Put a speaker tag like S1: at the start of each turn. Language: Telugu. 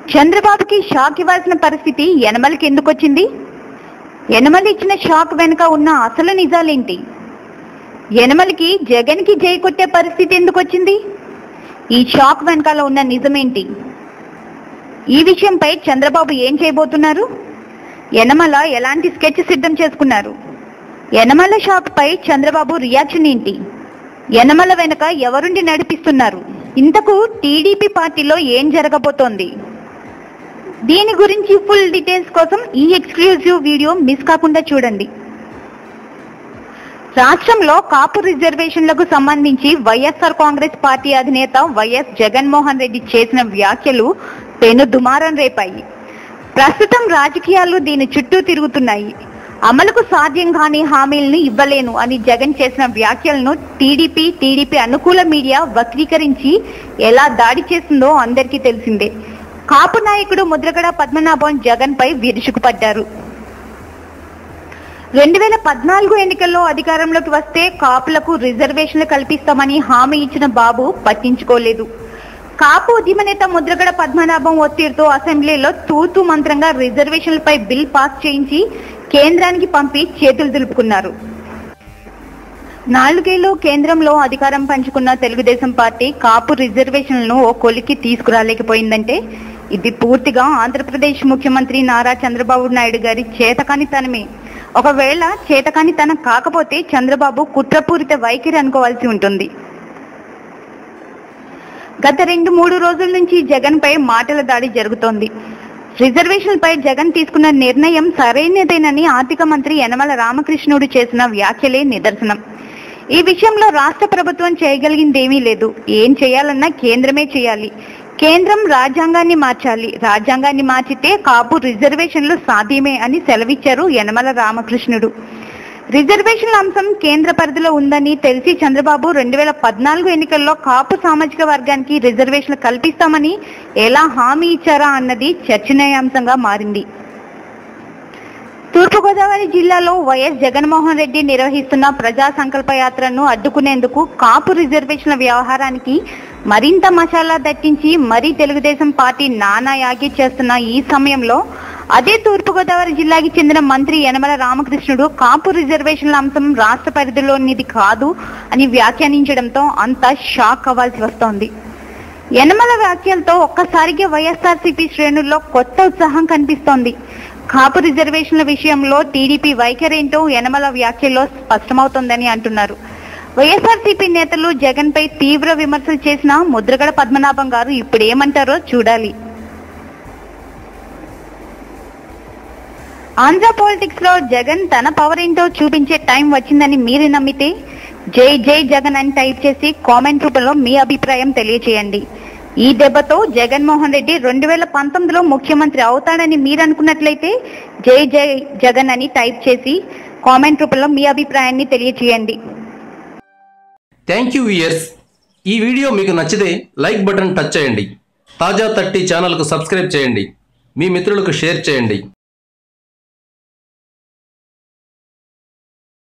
S1: చంద్రబాబుకి షాక్ ఇవ్వాల్సిన పరిస్థితి యనమలకి ఎందుకు వచ్చింది యనమల ఇచ్చిన షాక్ వెనుక ఉన్న అసలు నిజాలేంటి యనమలకి జగన్కి జై కొట్టే పరిస్థితి ఎందుకు వచ్చింది ఈ షాక్ వెనకాల ఉన్న నిజమేంటి ఈ విషయంపై చంద్రబాబు ఏం చేయబోతున్నారు యనమల ఎలాంటి స్కెచ్ సిద్ధం చేసుకున్నారు యనమల షాక్ పై చంద్రబాబు రియాక్షన్ ఏంటి యనమల వెనుక ఎవరుండి నడిపిస్తున్నారు ఇంతకు టీడీపీ పార్టీలో ఏం జరగబోతోంది దీని గురించి ఫుల్ డీటెయిల్స్ కోసం ఈ ఎక్స్క్లూజివ్ వీడియో మిస్ కాకుండా చూడండి రాష్ట్రంలో కాపు రిజర్వేషన్లకు సంబంధించి వైఎస్ఆర్ కాంగ్రెస్ పార్టీ అధినేత వైఎస్ జగన్మోహన్ రెడ్డి చేసిన వ్యాఖ్యలు పెను దుమారం రేపాయి ప్రస్తుతం రాజకీయాలు దీని చుట్టూ తిరుగుతున్నాయి అమలుకు సాధ్యం కాని హామీలను ఇవ్వలేను అని జగన్ చేసిన వ్యాఖ్యలను టీడీపీ టీడీపీ అనుకూల మీడియా వక్రీకరించి ఎలా దాడి చేసిందో అందరికీ తెలిసిందే కాపు నాయకుడు ముద్రగడ పద్మనాభం జగన్ పై విరుచుకుపడ్డారు రెండు వేల పద్నాలుగు ఎన్నికల్లో అధికారంలోకి వస్తే కాపులకు రిజర్వేషన్లు కల్పిస్తామని హామీ ఇచ్చిన బాబు పట్టించుకోలేదు కాపు ఉద్యమ నేత ముద్రగడ పద్మనాభం ఒత్తిడితో అసెంబ్లీలో తూతు మంత్రంగా రిజర్వేషన్లపై బిల్ పాస్ చేయించి కేంద్రానికి పంపి చేతులు దులుపుకున్నారు నాలుగేళ్లు కేంద్రంలో అధికారం పంచుకున్న తెలుగుదేశం పార్టీ కాపు రిజర్వేషన్లను ఓ కొలికి తీసుకురాలేకపోయిందంటే ఇది పూర్తిగా ఆంధ్రప్రదేశ్ ముఖ్యమంత్రి నారా చంద్రబాబు నాయుడు గారి చేతకానితనమే ఒకవేళ చేతకానితనం కాకపోతే చంద్రబాబు కుట్రపూరిత వైఖరి అనుకోవాల్సి ఉంటుంది గత రెండు మూడు రోజుల నుంచి జగన్ పై మాటల దాడి జరుగుతోంది రిజర్వేషన్లపై జగన్ తీసుకున్న నిర్ణయం సరైనదేనని ఆర్థిక మంత్రి యనమల రామకృష్ణుడు చేసిన వ్యాఖ్యలే నిదర్శనం ఈ విషయంలో రాష్ట్ర ప్రభుత్వం చేయగలిగిందేమీ లేదు ఏం చేయాలన్నా కేంద్రమే చేయాలి కేంద్రం రాజ్యాంగాన్ని మార్చాలి రాజ్యాంగాన్ని మార్చితే కాపు రిజర్వేషన్లు సాధ్యమే అని సెలవిచ్చారు యనమల రామకృష్ణుడు రిజర్వేషన్ల అంశం కేంద్ర పరిధిలో ఉందని తెలిసి చంద్రబాబు రెండు వేల పద్నాలుగు ఎన్నికల్లో కాపు సామాజిక వర్గానికి రిజర్వేషన్లు కల్పిస్తామని ఎలా హామీ ఇచ్చారా అన్నది చర్చనీయాంశంగా మారింది తూర్పుగోదావరి జిల్లాలో వైఎస్ జగన్మోహన్ రెడ్డి నిర్వహిస్తున్న ప్రజా సంకల్ప యాత్రను అడ్డుకునేందుకు కాపు రిజర్వేషన్ల వ్యవహారానికి మరింత మసాలా దట్టించి మరీ తెలుగుదేశం పార్టీ నానా యాగి చేస్తున్న ఈ సమయంలో అదే తూర్పుగోదావరి జిల్లాకి చెందిన మంత్రి యనమల రామకృష్ణుడు కాపు రిజర్వేషన్ల అంశం రాష్ట్ర పరిధిలోనిది కాదు అని వ్యాఖ్యానించడంతో అంతా షాక్ అవ్వాల్సి వస్తోంది యనమల వ్యాఖ్యలతో ఒక్కసారిగా వైఎస్ఆర్సీపీ శ్రేణుల్లో కొత్త ఉత్సాహం కనిపిస్తోంది కాపు రిజర్వేషన్ల విషయంలో టీడీపీ వైఖరేంటో యనమల వ్యాఖ్యల్లో స్పష్టమవుతోందని అంటున్నారు వైఎస్ఆర్సీపీ నేతలు జగన్ పై తీవ్ర విమర్శలు చేసిన ముద్రగడ పద్మనాభం గారు ఇప్పుడు ఏమంటారో చూడాలి ఆంధ్ర పాలిటిక్స్ లో జగన్ తన పవర్ ఏంటో చూపించే టైం వచ్చిందని మీరు నమ్మితే జై జై జగన్ అని టైప్ చేసి కామెంట్ రూపంలో మీ అభిప్రాయం తెలియచేయండి ఈ దెబ్బతో జగన్మోహన్ రెడ్డి రెండు వేల పంతొమ్మిదిలో ముఖ్యమంత్రి అవుతాడని మీరు అనుకున్నట్లయితే జై జై జగన్ అని టైప్ చేసి కామెంట్ రూపంలో మీ అభిప్రాయాన్ని తెలియచేయండి
S2: థ్యాంక్ యూ ఇయర్స్ ఈ వీడియో మీకు నచ్చితే లైక్ బటన్ టచ్ చేయండి తాజా థర్టీ ఛానల్కు సబ్స్క్రైబ్ చేయండి మీ మిత్రులకు షేర్ చేయండి